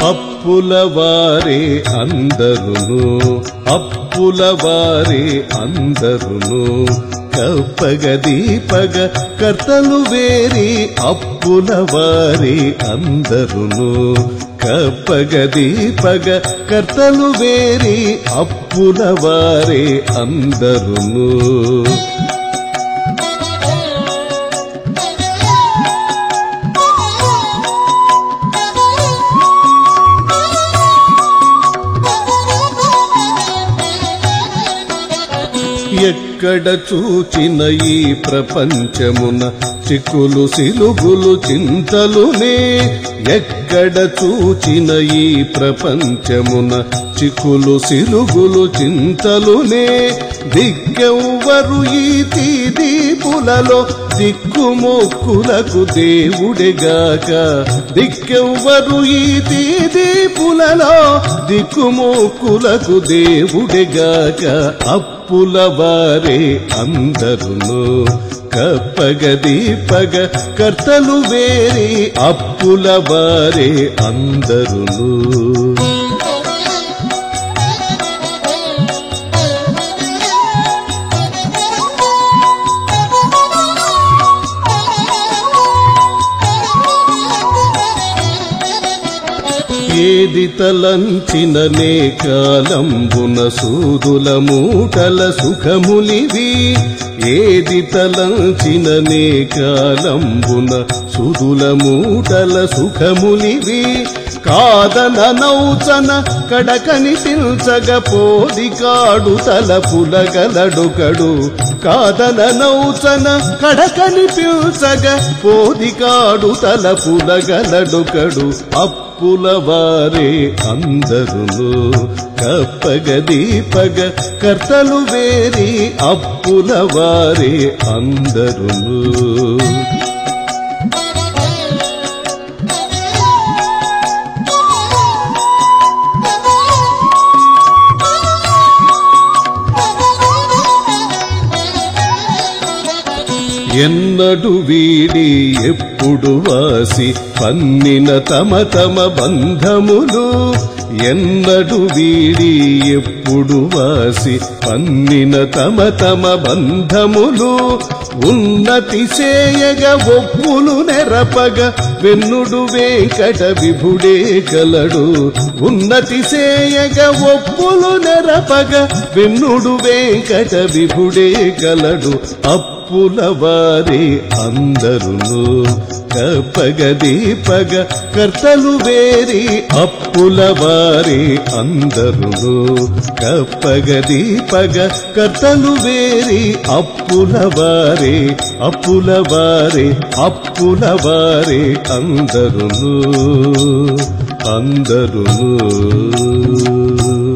అప్పుల వారే అందరును అప్పుల వారే అందరును కప్పగ దీపగ కర్తలు వేరి అప్పుల వారే అందరును కప్పగ దీపగ కర్తలు వేరి అప్పుల వారే అందరును ఎక్కడ చూచిన ఈ ప్రపంచమున చిక్కులు సిలుగులు చింతలునే ఎక్కడ చూచిన ఈ ప్రపంచమున చిక్కులు సిలుగులు చింతలునే దిగ్గెవ్వరు ఈ తీదీపులలో దిక్కుమొక్కులకు దేవుడెగాక దిక్కెవ్వరు ఈ తీదీపులలో దిక్కుమొక్కులకు దేవుడెగాక అప్పుల వారే అందరును కప్పగ దీపగ కర్తలు వేరి అప్పుల వారే అందరును ఏది తలంచిననే కాలంబున సూదుల మూటల సుఖములివి ఏది తలంచిననే కాలంబున సుదుల మూటల సుఖములివి కాదన నౌచన కడకని పిల్చగ పోది కాడు తలపుల గలడుకడు కాదన నౌచన కడకని పిల్చగ పోది కాడు తలపుల గలడుకడు అప్పుల వారే అందరును కప్పగ దీపగ కర్తలు వేరి అప్పుల వారే అందరును ఎన్నడు వీడి ఎప్పుడు వాసి పన్నిన తమ తమ బంధములు ఎన్నడు వీడి ఎప్పుడు వాసి పన్నిన తమ తమ బంధములు ఉన్నతి చేయగ ఒప్పులు నెరపగ వెన్నుడు వెంకట విభుడే కలడు ఉన్నతి చేయగ ఒప్పులు నెరపగ వెన్నుడు వెంకట విభుడే కలడు అప్పుల వారే అందరును కప్పగ దీపగ కర్తలు వేరి అప్పుల వారే అందరును కప్పగ దీపగ కర్తలు వేరి అప్పుల వారే అప్పుల వారే అప్పుల వారే అందరును అందరును